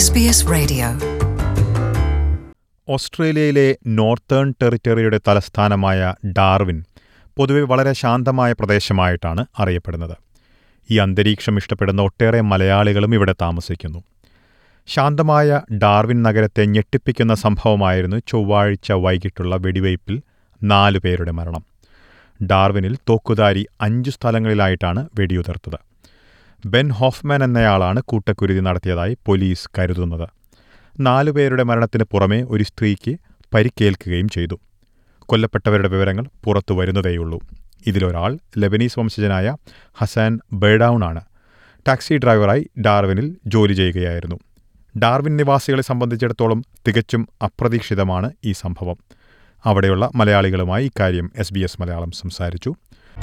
SBS Radio. ഓസ്ട്രേലിയയിലെ northern ടെറിറ്ററിയുടെ തലസ്ഥാനമായ ഡാർവിൻ പൊതുവെ വളരെ ശാന്തമായ പ്രദേശമായിട്ടാണ് അറിയപ്പെടുന്നത് ഈ അന്തരീക്ഷം ഇഷ്ടപ്പെടുന്ന ഒട്ടേറെ മലയാളികളും ഇവിടെ താമസിക്കുന്നു ശാന്തമായ ഡാർവിൻ നഗരത്തെ ഞെട്ടിപ്പിക്കുന്ന സംഭവമായിരുന്നു ചൊവ്വാഴ്ച വൈകിട്ടുള്ള വെടിവയ്പിൽ നാലു പേരുടെ മരണം ഡാർവിനിൽ തോക്കുധാരി അഞ്ചു സ്ഥലങ്ങളിലായിട്ടാണ് വെടിയുതിർത്തത് ബെൻ ഹോഫ്മാൻ എന്നയാളാണ് കൂട്ടക്കുരുതി നടത്തിയതായി പോലീസ് കരുതുന്നത് നാലുപേരുടെ മരണത്തിന് പുറമെ ഒരു സ്ത്രീക്ക് പരിക്കേൽക്കുകയും ചെയ്തു കൊല്ലപ്പെട്ടവരുടെ വിവരങ്ങൾ പുറത്തു വരുന്നതേയുള്ളൂ ഇതിലൊരാൾ ലെബനീസ് വംശജനായ ഹസാൻ ബേഡൌൺ ആണ് ടാക്സി ഡ്രൈവറായി ഡാർവിനിൽ ജോലി ചെയ്യുകയായിരുന്നു ഡാർവിൻ നിവാസികളെ സംബന്ധിച്ചിടത്തോളം തികച്ചും അപ്രതീക്ഷിതമാണ് ഈ സംഭവം അവിടെയുള്ള മലയാളികളുമായി ഇക്കാര്യം എസ് ബി എസ് മലയാളം സംസാരിച്ചു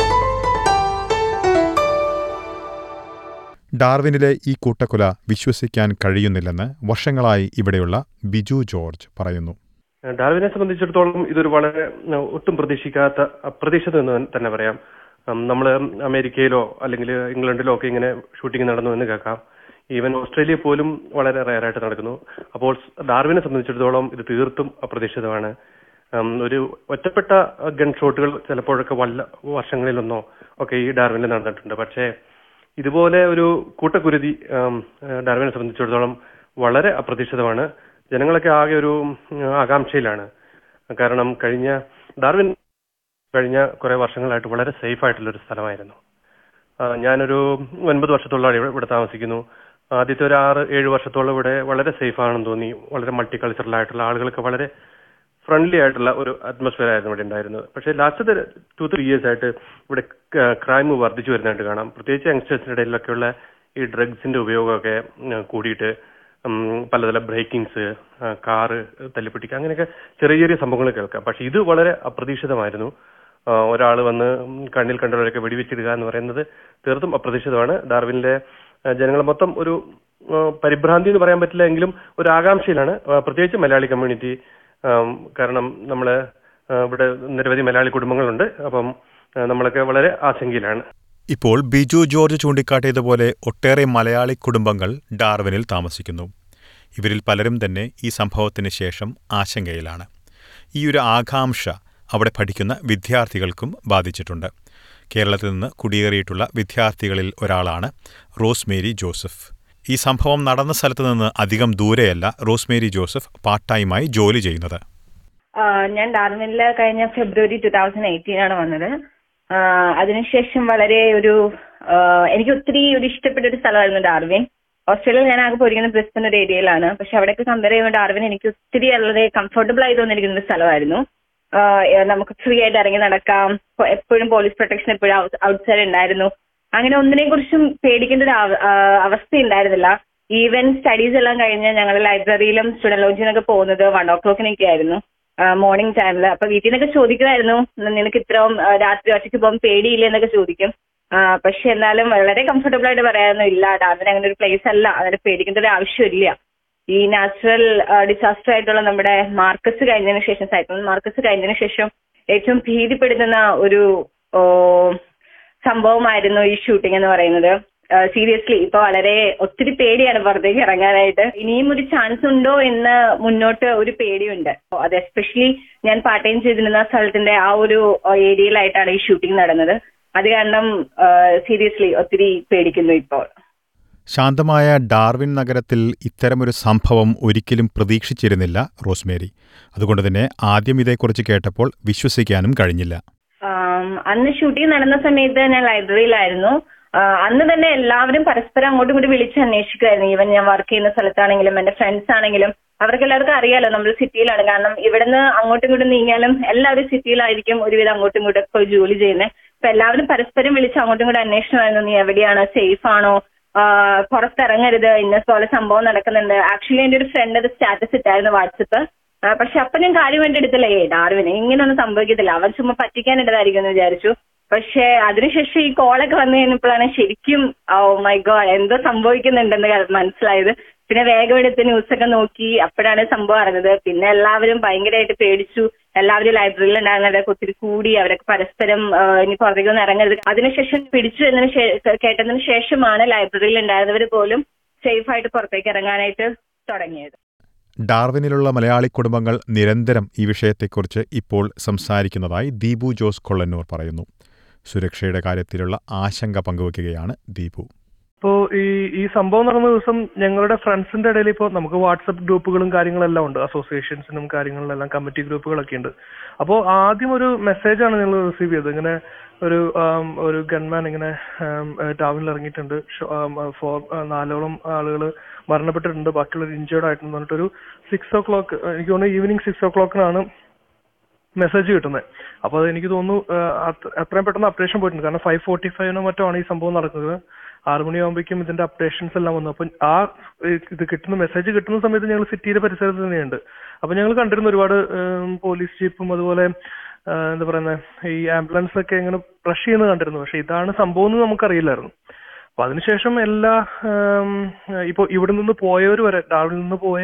ഡാർവിനിലെ ഈ കൂട്ടക്കൊല വിശ്വസിക്കാൻ കഴിയുന്നില്ലെന്ന് വർഷങ്ങളായി ഇവിടെയുള്ള ബിജു ജോർജ് പറയുന്നു ഡാർവിനെ സംബന്ധിച്ചിടത്തോളം ഇതൊരു വളരെ ഉം, ഒട്ടും പ്രതീക്ഷിക്കാത്ത അപ്രതീക്ഷിതം എന്ന് തന്നെ പറയാം നമ്മൾ അമേരിക്കയിലോ അല്ലെങ്കിൽ ഇംഗ്ലണ്ടിലോ ഒക്കെ ഇങ്ങനെ ഷൂട്ടിംഗ് നടന്നു എന്ന് കേൾക്കാം ഈവൻ ഓസ്ട്രേലിയ പോലും വളരെ റയറായിട്ട് നടക്കുന്നു അപ്പോൾ ഡാർവിനെ സംബന്ധിച്ചിടത്തോളം ഇത് തീർത്തും അപ്രതീക്ഷിതമാണ് ഉം, ഒരു ഒറ്റപ്പെട്ട ഗൺ ഷോട്ടുകൾ ചിലപ്പോഴൊക്കെ വല്ല വർഷങ്ങളിലൊന്നോ ഒക്കെ ഈ ഡാർവിനിൽ നടന്നിട്ടുണ്ട് പക്ഷേ ഇതുപോലെ ഒരു കൂട്ടക്കുരുതി ഉം, ഡാർവിനെ സംബന്ധിച്ചിടത്തോളം വളരെ അപ്രതീക്ഷിതമാണ് ജനങ്ങളൊക്കെ ആകെ ഒരു ഉം, ആകാംക്ഷയിലാണ് കാരണം കഴിഞ്ഞ ഡാർവിൻ കഴിഞ്ഞ കുറെ വർഷങ്ങളായിട്ട് വളരെ സേഫ് ആയിട്ടുള്ള ഒരു സ്ഥലമായിരുന്നു ആ, ഞാനൊരു ഒൻപത് വർഷത്തോളം ഇവിടെ ഇവിടെ താമസിക്കുന്നു ആദ്യത്തെ ഒരു ആറ് ഏഴ് വർഷത്തോളം ഇവിടെ വളരെ സേഫ് ആണെന്ന് തോന്നി വളരെ മൾട്ടി കൾച്ചറൽ ആയിട്ടുള്ള ആളുകൾക്ക് വളരെ ഫ്രണ്ട്ലി ആയിട്ടുള്ള ഒരു അറ്റ്മോസ്ഫിയർ ആയിരുന്നു ഇവിടെ ഉണ്ടായിരുന്നത് പക്ഷേ ലാസ്റ്റത്തെ ടു ത്രീ ഇയേഴ്സ് ആയിട്ട് ഇവിടെ ക്രൈം വർദ്ധിച്ചു വരുന്നതായിട്ട് കാണാം പ്രത്യേകിച്ച് യങ്സ്റ്റേഴ്സിന്റെ ഇടയിലൊക്കെയുള്ള ഈ ഡ്രഗ്സിന്റെ ഉപയോഗമൊക്കെ ഉം, കൂടിയിട്ട് ഉം, പലതരം ബ്രേക്കിങ്സ് കാറ് തല്ലിപ്പിടിക്കുക അങ്ങനെയൊക്കെ ചെറിയ ചെറിയ സംഭവങ്ങൾ കേൾക്കാം പക്ഷെ ഇത് വളരെ അപ്രതീക്ഷിതമായിരുന്നു ഒരാൾ വന്ന് ഉം, കണ്ണിൽ കണ്ടവരൊക്കെ വെടിവെച്ചിടുക എന്ന് പറയുന്നത് തീർത്തും അപ്രതീക്ഷിതമാണ് ഡാർവിനിലെ ആ, ജനങ്ങൾ മൊത്തം ഒരു ആ, പരിഭ്രാന്തി എന്ന് പറയാൻ പറ്റില്ല എങ്കിലും ഒരു ആകാംക്ഷയിലാണ് ആ, പ്രത്യേകിച്ച് മലയാളി കമ്മ്യൂണിറ്റി ആം, കാരണം നമ്മള് ആ, ഇവിടെ നിരവധി മലയാളി കുടുംബങ്ങളുണ്ട് അപ്പം ആ, നമ്മളൊക്കെ വളരെ ആശങ്കയിലാണ് ഇപ്പോൾ ബിജു ജോർജ് ചൂണ്ടിക്കാട്ടിയതുപോലെ ഒട്ടേറെ മലയാളി കുടുംബങ്ങൾ ഡാർവിനിൽ താമസിക്കുന്നു ഇവരിൽ പലരും തന്നെ ഈ സംഭവത്തിന് ശേഷം ആശങ്കയിലാണ് ഈ ഒരു ആകാംക്ഷ അവിടെ പഠിക്കുന്ന വിദ്യാർത്ഥികൾക്കും ബാധിച്ചിട്ടുണ്ട് കേരളത്തിൽ നിന്ന് കുടിയേറിയിട്ടുള്ള വിദ്യാർത്ഥികളിൽ ഒരാളാണ് റോസ്മേരി ജോസഫ് ഈ സംഭവം നടന്ന സ്ഥലത്ത് നിന്ന് അധികം ദൂരെയല്ല റോസ്മേരി ജോസഫ് പാർട്ട് ടൈമായി ജോലി ചെയ്യുന്നത് ആ, ഞാൻ ഡാർവിനില് കഴിഞ്ഞ ഫെബ്രുവരി ടൂ തൗസൻഡ് എയ്റ്റീൻ ആണ് വന്നത് ആ, അതിനുശേഷം വളരെ ഒരു ആ, എനിക്ക് ഒത്തിരി ഒരു ഇഷ്ടപ്പെട്ട ഒരു സ്ഥലമായിരുന്നു ഡാർവിൻ ഓസ്ട്രേലിയയിൽ ഞാൻ ആകെ പോയിരിക്കുന്ന ബ്രിസ്ബൻ ഒരു ഏരിയയിലാണ് പക്ഷെ അവിടെയൊക്കെ കമ്പയർ ചെയ്യുമ്പോൾ ഡാർവിൻ എനിക്ക് ഒത്തിരി വളരെ കംഫർട്ടബിൾ ആയി തോന്നിയിരിക്കുന്ന ഒരു സ്ഥലമായിരുന്നു ആ, ഏ, നമുക്ക് ഫ്രീ ആയിട്ട് ഇറങ്ങി നടക്കാം ഇപ്പൊ എപ്പോഴും പോലീസ് പ്രൊട്ടക്ഷൻ എപ്പോഴും ഔട്ട് സൈഡ് ഉണ്ടായിരുന്നു അങ്ങനെ ഒന്നിനെ കുറിച്ചും പേടിക്കേണ്ട ഒരു അവ- ആ, അവസ്ഥ ഉണ്ടായിരുന്നില്ല ഈവൻ സ്റ്റഡീസ് എല്ലാം കഴിഞ്ഞ് ഞങ്ങൾ ലൈബ്രറിയിലും സ്റ്റുഡന്റ് ലോഞ്ചിനൊക്കെ പോകുന്നത് വൺ ഓ ക്ലോക്കിനൊക്കെ ആയിരുന്നു മോർണിംഗ് ടൈമിൽ അപ്പൊ വീട്ടിൽ നിന്നൊക്കെ ചോദിക്കുമായിരുന്നു നിനക്ക് ഇത്രയും ആ, രാത്രി ഒറ്റയ്ക്ക് പോകുമ്പോൾ പേടിയില്ല എന്നൊക്കെ ചോദിക്കും ആ, പക്ഷെ എന്നാലും വളരെ കംഫർട്ടബിൾ ആയിട്ട് പറയാനൊന്നും ഇല്ല ഡാർവിൻ അങ്ങനെ ഒരു പ്ലേസ് അല്ല അതിന് പേടിക്കേണ്ട ഒരു ആവശ്യമില്ല ഈ നാച്ചുറൽ ഡിസാസ്റ്റർ ആയിട്ടുള്ള നമ്മുടെ മാർക്കസ് കഴിഞ്ഞതിന് ശേഷം സൈക്ലോൺ മാർക്കസ് കഴിഞ്ഞതിന് ശേഷം ഏറ്റവും ഭീതിപ്പെടുത്തുന്ന ഒരു ഓ, സംഭവമായിരുന്നു ഈ ഷൂട്ടിംഗ് എന്ന് പറയുന്നത് സീരിയസ്ലി ഇപ്പൊ വളരെ ഒത്തിരി പേടിയാണ് പുറത്തേക്ക് ഇറങ്ങാനായിട്ട് ഇനിയും ഒരു ചാൻസ് ഉണ്ടോ എന്ന് മുന്നോട്ട് ഒരു പേടിയുണ്ട് അപ്പൊ അത് എസ്പെഷ്യലി ഞാൻ പാർട്ട് ടൈം ചെയ്തിരുന്ന സ്ഥലത്തിന്റെ ആ ഒരു ഏരിയയിലായിട്ടാണ് ഈ ഷൂട്ടിംഗ് നടന്നത് അത് കാരണം സീരിയസ്ലി ഒത്തിരി പേടിക്കുന്നു ഇപ്പോൾ ശാന്തമായ ഡാർവിൻ നഗരത്തിൽ ഇത്തരമൊരു സംഭവം ഒരിക്കലും പ്രതീക്ഷിച്ചിരുന്നില്ല റോസ്മേരി അതുകൊണ്ട് തന്നെ ആദ്യം ഇതേക്കുറിച്ച് കേട്ടപ്പോൾ വിശ്വസിക്കാനും കഴിഞ്ഞില്ല ആം, അന്ന് ഷൂട്ടിംഗ് നടന്ന സമയത്ത് ഞാൻ ലൈബ്രറിയിലായിരുന്നു ആ, അന്ന് തന്നെ എല്ലാവരും പരസ്പരം അങ്ങോട്ടും ഇങ്ങോട്ടും വിളിച്ച് അന്വേഷിക്കുമായിരുന്നു ഈവൻ ഞാൻ വർക്ക് ചെയ്യുന്ന സ്ഥലത്താണെങ്കിലും എന്റെ ഫ്രണ്ട്സ് ആണെങ്കിലും അവർക്ക് എല്ലാവർക്കും അറിയാലോ നമ്മൾ സിറ്റിയിലാണ് കാരണം ഇവിടുന്ന് അങ്ങോട്ടും ഇങ്ങോട്ടും നീങ്ങിയാലും എല്ലാവരും സിറ്റിയിലായിരിക്കും ഒരുവിധം അങ്ങോട്ടും ഇങ്ങോട്ടും ഒക്കെ ജോലി ചെയ്യുന്നത് അപ്പൊ എല്ലാവരും പരസ്പരം വിളിച്ച് അങ്ങോട്ടും ഇങ്ങോട്ടും അന്വേഷണമായിരുന്നു നീ എവിടെയാണ് സേഫ് ആണോ ആ, പുറത്തിറങ്ങരുത് ഇന്ന പോലെ സംഭവം നടക്കുന്നുണ്ട് ആക്ച്വലി എന്റെ ഒരു ഫ്രണ്ട് അത് സ്റ്റാറ്റസ് ഇട്ടായിരുന്നു വാട്സപ്പ് ആ, പക്ഷെ അപ്പൊ ഞാൻ കാര്യമായിട്ട് എടുത്തില്ല ഏ ഡാർവിന് ഇങ്ങനെയൊന്നും സംഭവിക്കത്തില്ല അവൻ ചുമ്മാ പറ്റിക്കാനിട്ടതായിരിക്കും എന്ന് വിചാരിച്ചു പക്ഷെ അതിനുശേഷം ഈ കോളൊക്കെ വന്നു കഴിഞ്ഞപ്പോഴാണ് ശരിക്കും ഓ മൈ ഗോഡ് എന്തോ സംഭവിക്കുന്നുണ്ടെന്ന് ക- മനസ്സിലായത് പിന്നെ വേഗം എടുത്ത് ന്യൂസൊക്കെ നോക്കി അപ്പോഴാണ് സംഭവം അറിഞ്ഞത് പിന്നെ എല്ലാവരും ഭയങ്കരമായിട്ട് പേടിച്ചു എല്ലാവരും ലൈബ്രറിയിൽ ഉണ്ടായിരുന്നവരൊക്കെ ഒത്തിരി കൂടി അവരൊക്കെ പരസ്പരം ആ, ഇനി പുറത്തേക്കൊന്നും ഇറങ്ങരുത് അതിനുശേഷം പിടിച്ചു എന്നതിന് ശേ- കേട്ടതിന് ശേഷമാണ് ലൈബ്രറിയിൽ ഉണ്ടായിരുന്നവർ പോലും സേഫ് ആയിട്ട് പുറത്തേക്ക് ഇറങ്ങാനായിട്ട് തുടങ്ങിയത് ഡാർവിനിലുള്ള മലയാളി കുടുംബങ്ങൾ നിരന്തരം ഈ വിഷയത്തെക്കുറിച്ച് ഇപ്പോൾ സംസാരിക്കുന്നതായി ദീപു ജോസ് കൊള്ളന്നൂർ പറയുന്നു സുരക്ഷയുടെ കാര്യത്തിലുള്ള ആശങ്ക പങ്കുവയ്ക്കുകയാണ് ദീപു ഇപ്പോ ഈ ഈ സംഭവം നടന്ന ദിവസം ഞങ്ങളുടെ ഫ്രണ്ട്സിന്റെ ഇടയിൽ ഇപ്പോൾ നമുക്ക് വാട്സപ്പ് ഗ്രൂപ്പുകളും കാര്യങ്ങളെല്ലാം ഉണ്ട് അസോസിയേഷൻസിനും കാര്യങ്ങളിലെല്ലാം കമ്മിറ്റി ഗ്രൂപ്പുകളൊക്കെ ഉണ്ട് അപ്പോൾ ആദ്യം ഒരു മെസ്സേജാണ് ഞങ്ങൾ റിസീവ് ചെയ്തത് ഇങ്ങനെ ഒരു ആം, ഒരു ഗൺമാൻ ഇങ്ങനെ ടൗണിൽ ഇറങ്ങിയിട്ടുണ്ട് ഷോ- ആം, ഫോർ ആ, നാലോളം ആളുകൾ മരണപ്പെട്ടിട്ടുണ്ട് ബാക്കിയുള്ളവർ ഇഞ്ചേർഡ് ആയിട്ടുണ്ട് പറഞ്ഞിട്ടൊരു സിക്സ് ഓ ക്ലോക്ക് എനിക്ക് തോന്നുന്നു ഈവനിങ് സിക്സ് ഓ ക്ലോക്കിനാണ് മെസ്സേജ് കിട്ടുന്നത് അപ്പൊ അത് എനിക്ക് തോന്നുന്നു ആ, അത്ര- അത്രയും പെട്ടെന്ന് അപ്ഡേഷൻ പോയിട്ടുണ്ട് കാരണം ഫൈവ് ഫോർട്ടി ഫൈവിനോ മറ്റോ ആണ് ഈ സംഭവം നടക്കുന്നത് ആറ് മണിയാകുമ്പോഴേക്കും ഇതിന്റെ അപ്ഡേഷൻസ് എല്ലാം വന്നു അപ്പൊ ആ ഏ, ഇത് കിട്ടുന്ന മെസ്സേജ് കിട്ടുന്ന സമയത്ത് ഞങ്ങൾ സിറ്റിയുടെ പരിസരത്ത് തന്നെയുണ്ട് അപ്പൊ ഞങ്ങൾ കണ്ടിരുന്നു ഒരുപാട് ഏം, പോലീസ് ജീപ്പും അതുപോലെ ആ, എന്താ പറയുന്നത് ഈ ആംബുലൻസ് ഒക്കെ ഇങ്ങനെ റഷ് ചെയ്യുന്നത് കണ്ടിരുന്നു പക്ഷെ ഇതാണ് സംഭവം എന്ന് നമുക്കറിയില്ലായിരുന്നു അപ്പൊ അതിനുശേഷം എല്ലാ ആം, ഇപ്പൊ ഇവിടെ നിന്ന് പോയവർ വരെ ഡാവിൽ നിന്ന് പോയ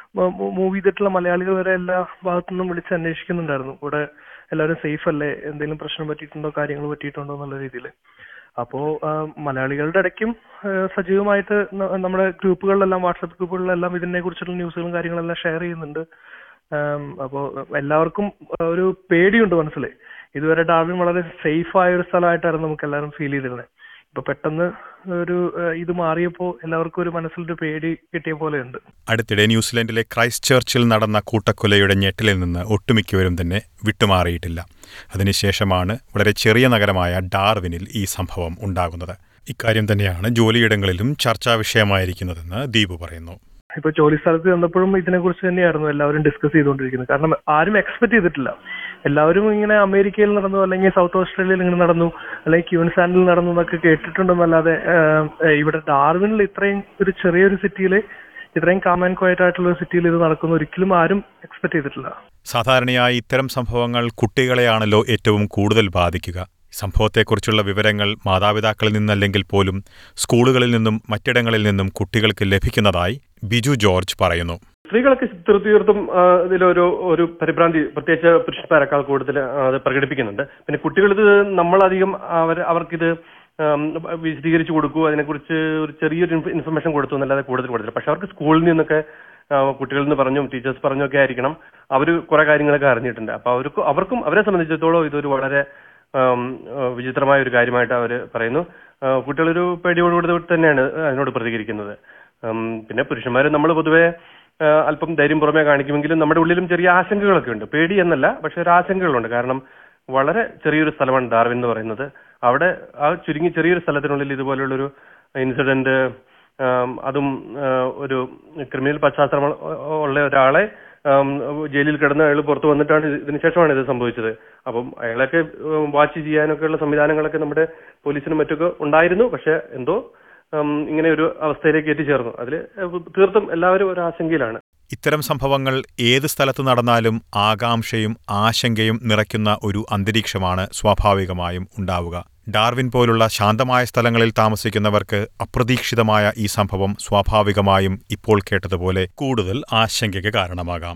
മൂവ് ചെയ്തിട്ടുള്ള മലയാളികൾ വരെ എല്ലാ ഭാഗത്തു നിന്നും വിളിച്ച് അന്വേഷിക്കുന്നുണ്ടായിരുന്നു ഇവിടെ എല്ലാവരും സേഫ് അല്ലേ എന്തെങ്കിലും പ്രശ്നം പറ്റിയിട്ടുണ്ടോ കാര്യങ്ങൾ പറ്റിയിട്ടുണ്ടോ എന്നുള്ള രീതിയിൽ അപ്പോ ആ, മലയാളികളുടെ ഇടയ്ക്കും ആ, സജീവമായിട്ട് ന- നമ്മുടെ ഗ്രൂപ്പുകളിലെല്ലാം വാട്സപ്പ് ഗ്രൂപ്പുകളിലെല്ലാം ഇതിനെ കുറിച്ചുള്ള ന്യൂസുകളും കാര്യങ്ങളെല്ലാം ഷെയർ ചെയ്യുന്നുണ്ട് ആം, അപ്പോ എല്ലാവർക്കും ആ, ഒരു പേടിയുണ്ട് മനസ്സിൽ ഇതുവരെ ഡാർവിൻ വളരെ സേഫ് ആയ ഒരു സ്ഥലമായിട്ടായിരുന്നു നമുക്ക് എല്ലാവരും ഫീൽ ചെയ്തിരുന്നത് ഇപ്പൊ പെട്ടെന്ന് ഒരു ആ, ഇത് മാറിയപ്പോ എല്ലാവർക്കും ഒരു മനസ്സിലൊരു പേടി കിട്ടിയ പോലെയുണ്ട് അടുത്തിടെ ന്യൂസിലൻഡിലെ ക്രൈസ്റ്റ് ചർച്ചിൽ നടന്ന കൂട്ടക്കൊലയുടെ ഞെട്ടലിൽ നിന്ന് ഒട്ടുമിക്കവരും തന്നെ വിട്ടുമാറിയിട്ടില്ല അതിനുശേഷമാണ് വളരെ ചെറിയ നഗരമായ ഡാർവിനിൽ ഈ സംഭവം ഉണ്ടാകുന്നത് ഇക്കാര്യം തന്നെയാണ് ജോലിയിടങ്ങളിലും ചർച്ചാ വിഷയമായിരിക്കുന്നതെന്ന് ദീപു പറയുന്നു ഇപ്പൊ ജോലി സ്ഥലത്ത് ചെന്നപ്പോഴും ഇതിനെ കുറിച്ച് തന്നെയായിരുന്നു എല്ലാവരും ഡിസ്കസ് ചെയ്തുകൊണ്ടിരിക്കുന്നത് കാരണം ആരും എക്സ്പെക്ട് ചെയ്തിട്ടില്ല എല്ലാവരും ഇങ്ങനെ അമേരിക്കയിൽ നടന്നു അല്ലെങ്കിൽ സൗത്ത് ഓസ്ട്രേലിയയിൽ ഇങ്ങനെ നടന്നു അല്ലെങ്കിൽ ക്യൂൻസാൻഡിൽ നടന്നു എന്നൊക്കെ കേട്ടിട്ടുണ്ടെന്നല്ലാതെ ആഹ്, ഏഹ്, ഇവിടെ ഡാർവിനിൽ ഇത്രയും ഒരു ചെറിയൊരു സിറ്റിയിൽ ഇത്രയും കാം ആൻഡ് ക്വയറ്റ് ആയിട്ടുള്ള ഒരു സിറ്റിയിൽ ഇത് നടക്കുന്ന ഒരിക്കലും ആരും എക്സ്പെക്ട് ചെയ്തിട്ടില്ല സാധാരണയായി ഇത്തരം സംഭവങ്ങൾ കുട്ടികളെയാണല്ലോ ഏറ്റവും കൂടുതൽ ബാധിക്കുക സംഭവത്തെക്കുറിച്ചുള്ള വിവരങ്ങൾ മാതാപിതാക്കളിൽ നിന്നല്ലെങ്കിൽ പോലും സ്കൂളുകളിൽ നിന്നും മറ്റിടങ്ങളിൽ നിന്നും കുട്ടികൾക്ക് ലഭിക്കുന്നതായി ബിജു ജോർജ് പറയുന്നു സ്ത്രീകളൊക്കെ തീർ- തീർത്തും ആ, ഇതിലൊരു ഒരു പരിഭ്രാന്തി പ്രത്യേകിച്ച് പുരുഷന്മാരെക്കാൾ കൂടുതൽ ആ, അത് പ്രകടിപ്പിക്കുന്നുണ്ട് പിന്നെ കുട്ടികളിത് നമ്മളധികം അവർ അവർക്കിത് ആം, വിശദീകരിച്ചു കൊടുക്കൂ അതിനെക്കുറിച്ച് ഒരു ചെറിയൊരു ഇൻഫ- ഇൻഫർമേഷൻ കൊടുത്തു എന്നല്ലാതെ കൂടുതൽ കൊടുത്തില്ല പക്ഷെ അവർക്ക് സ്കൂളിൽ നിന്നൊക്കെ ആ, കുട്ടികളിൽ നിന്ന് പറഞ്ഞും ടീച്ചേഴ്സ് പറഞ്ഞൊക്കെ ആയിരിക്കണം അവർ കുറെ കാര്യങ്ങളൊക്കെ അറിഞ്ഞിട്ടുണ്ട് അപ്പൊ അവർക്ക് അവർക്കും അവരെ സംബന്ധിച്ചിടത്തോളം ഇതൊരു വളരെ ആം, ആ, വിചിത്രമായ ഒരു കാര്യമായിട്ട് അവർ പറയുന്നു ആ, കുട്ടികളൊരു പേടിയോടുകൂടി തന്നെയാണ് അതിനോട് പ്രതികരിക്കുന്നത് ഉം, പിന്നെ പുരുഷന്മാർ നമ്മൾ പൊതുവെ ആ, അല്പം ധൈര്യം പുറമെ കാണിക്കുമെങ്കിലും നമ്മുടെ ഉള്ളിലും ചെറിയ ആശങ്കകളൊക്കെ ഉണ്ട് പേടി എന്നല്ല പക്ഷെ ഒരു ആശങ്കകളുണ്ട് കാരണം വളരെ ചെറിയൊരു സ്ഥലമാണ് ഡാർവിൻ എന്ന് പറയുന്നത് അവിടെ ആ ചുരുങ്ങി ചെറിയൊരു സ്ഥലത്തിനുള്ളിൽ ഇതുപോലുള്ളൊരു ഇൻസിഡന്റ് ആം, അതും ആ, ഒരു ക്രിമിനൽ പശ്ചാത്തലം ഉള്ള ഒരാളെ ആം, ജയിലിൽ കിടന്ന് അയാൾ പുറത്ത് വന്നിട്ടാണ് ഇത് ഇതിനുശേഷമാണ് ഇത് സംഭവിച്ചത് അപ്പം അയാളൊക്കെ വാച്ച് ചെയ്യാനൊക്കെ ഉള്ള സംവിധാനങ്ങളൊക്കെ നമ്മുടെ പോലീസിനും മറ്റൊക്കെ ഉണ്ടായിരുന്നു പക്ഷെ എന്തോ ഉം, ഇങ്ങനെ ഒരു അവസ്ഥയിലേക്ക് എത്തിച്ചേർന്നു അതിൽ തീർത്തും എല്ലാവരും ഒരു ആശങ്കയിലാണ് ഇത്തരം സംഭവങ്ങൾ ഏത് സ്ഥലത്ത് നടന്നാലും ആകാംക്ഷയും ആശങ്കയും നിറയ്ക്കുന്ന ഒരു അന്തരീക്ഷമാണ് സ്വാഭാവികമായും ഉണ്ടാവുക ഡാർവിൻ പോലുള്ള ശാന്തമായ സ്ഥലങ്ങളിൽ താമസിക്കുന്നവർക്ക് അപ്രതീക്ഷിതമായ ഈ സംഭവം സ്വാഭാവികമായും ഇപ്പോൾ കേട്ടതുപോലെ കൂടുതൽ ആശങ്കയ്ക്ക് കാരണമാകാം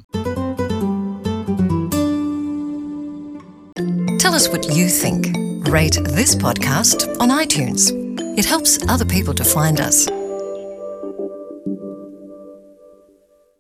Tell us what you think. Rate this podcast on iTunes. It helps other people to find us.